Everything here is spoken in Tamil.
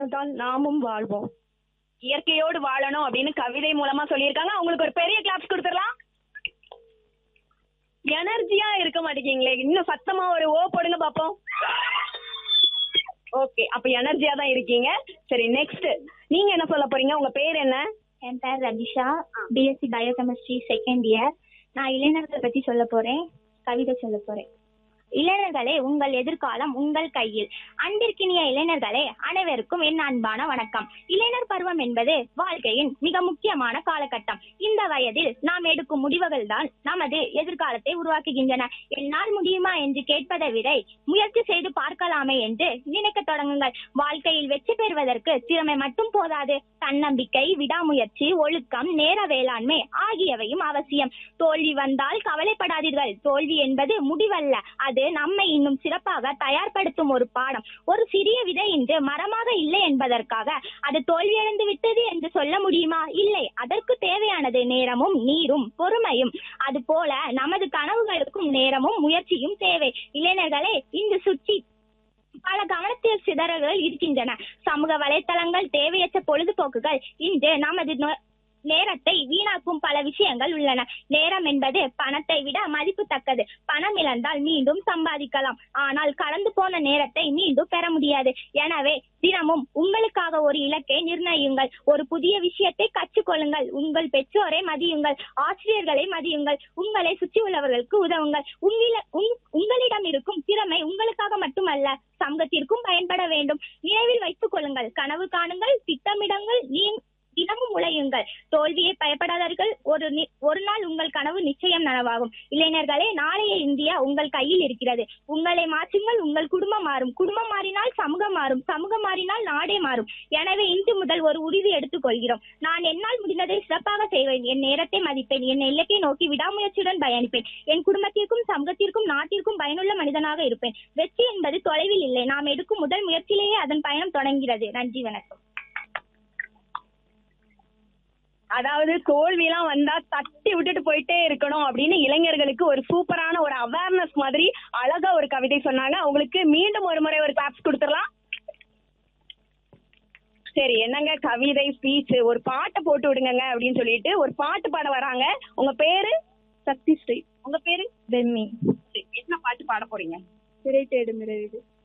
தான் நாமும் வாழ்வோம் இயற்கையோடு வாழணும் அப்படின்னு கவிதை மூலமா சொல்லியிருக்காங்க அவங்களுக்கு ஒரு பெரிய கிளாப்ஸ் கொடுத்துடலாம் எனர்ஜியா இருக்க மாட்டேங்கீங்களே இன்னும் சத்தமா ஒரு ஓ போடுங்க பாப்போம் ஓகே அப்ப எனர்ஜியா தான் இருக்கீங்க சரி நெக்ஸ்ட் நீங்க என்ன சொல்ல போறீங்க உங்க பேர் என்ன என் பேர் Rabisha BSc biochemistry second year நான் இளைஞர்களை பத்தி சொல்ல போறேன் கவிதை சொல்ல போறேன் இளைஞர்களே உங்கள் எதிர்காலம் உங்கள் கையில் அன்பிற்கினிய இளைஞர்களே அனைவருக்கும் என் அன்பான வணக்கம் இளைஞர் பருவம் என்பது வாழ்க்கையின் மிக முக்கியமான காலகட்டம் இந்த வயதில் நாம் எடுக்கும் முடிவுகள் தான் நமது எதிர்காலத்தை உருவாக்குகின்றன என்னால் முடியுமா என்று கேட்பதை விட முயற்சி செய்து பார்க்கலாமே என்று நினைக்க தொடங்குங்கள் வாழ்க்கையில் வெற்றி பெறுவதற்கு திறமை மட்டும் போதாது தன்னம்பிக்கை விடாமுயற்சி ஒழுக்கம் நேர வேளாண்மை ஆகியவையும் அவசியம் தோல்வி வந்தால் கவலைப்படாதீர்கள் தோல்வி என்பது முடிவல்ல அது நம்மை இன்னும் சிறப்பாக தயார்படுத்தும் ஒரு பாடம் ஒரு சிறிய விதை இன்று மரமாக இல்லை என்பதற்காக அது தோல்வியடைந்து விட்டது என்று சொல்ல முடியுமா இல்லை அதற்கு தேவையானது நேரமும் நீரும் பொறுமையும் அது போல நமது கனவுகளுக்கும் நேரமும் முயற்சியும் தேவை இளைஞர்களே இன்று சுற்றி பல கவனத்தில் சிதறல்கள் இருக்கின்றன சமூக வலைத்தளங்கள் தேவையற்ற பொழுதுபோக்குகள் இன்று நமது நொ- நேரத்தை வீணாக்கும் பல விஷயங்கள் உள்ளன நேரம் என்பது பணத்தை விட மதிப்பு தக்கது பணம் இழந்தால் மீண்டும் சம்பாதிக்கலாம் ஆனால் கடந்து போன நேரத்தை மீண்டும் பெற முடியாது எனவே தினமும் உங்களுக்காக ஒரு இலக்கை நிர்ணயியுங்கள் ஒரு புதிய விஷயத்தை கற்றுக்கொள்ளுங்கள் உங்கள் பெற்றோரை மதியுங்கள் ஆசிரியர்களை மதியுங்கள் உங்களை சுற்றியுள்ளவர்களுக்கு உதவுங்கள் உங்களிட- உங்- உங்களிடம் இருக்கும் திறமை உங்களுக்காக மட்டுமல்ல சமூகத்திற்கும் பயன்பட வேண்டும் நினைவில் வைத்துக் கொள்ளுங்கள் கனவு காணுங்கள் திட்டமிடுங்கள் நீ தினமும் உழையுங்கள் தோல்வியை பயப்படாதீர்கள் ஒரு நி- ஒரு நாள் உங்கள் கனவு நிச்சயம் நனவாகும் இளைஞர்களே நாளைய இந்தியா உங்கள் கையில் இருக்கிறது உங்களை மாற்றுங்கள் உங்கள் குடும்பம் மாறும் குடும்பம் மாறினால் சமூகம் மாறும் சமூகம் மாறினால் நாடே மாறும் எனவே இன்று முதல் ஒரு உறுதி எடுத்துக் கொள்கிறோம் நான் என்னால் முடிந்ததை சிறப்பாக செய்வேன் என் நேரத்தை மதிப்பேன் என் இலக்கை நோக்கி விடாமுயற்சியுடன் பயணிப்பேன் என் குடும்பத்திற்கும் சமூகத்திற்கும் நாட்டிற்கும் பயனுள்ள மனிதனாக இருப்பேன் வெற்றி என்பது தொலைவில் இல்லை நாம் எடுக்கும் முதல் முயற்சியிலேயே அதன் பயணம் தொடங்குகிறது நன்றி வணக்கம் அதாவது தோல்வி எல்லாம் வந்தா தட்டி விட்டுட்டு போயிட்டே இருக்கணும் அப்படின்னு இளைஞர்களுக்கு ஒரு சூப்பரான ஒரு அவேர்னஸ் மாதிரி அழகா ஒரு கவிதை சொன்னாங்க அவங்களுக்கு மீண்டும் ஒரு முறை ஒரு கிளாப்ஸ் கொடுத்துடலாம் சரி என்னங்க கவிதை ஸ்பீச் ஒரு பாட்டை போட்டு விடுங்கங்க அப்படின்னு சொல்லிட்டு ஒரு பாட்டு பாட வராங்க உங்க பேரு சக்தி ஸ்ரீ உங்க பேரு பெம்மி என்ன பாட்டு பாட போறீங்க சிறை தேடும் இரவு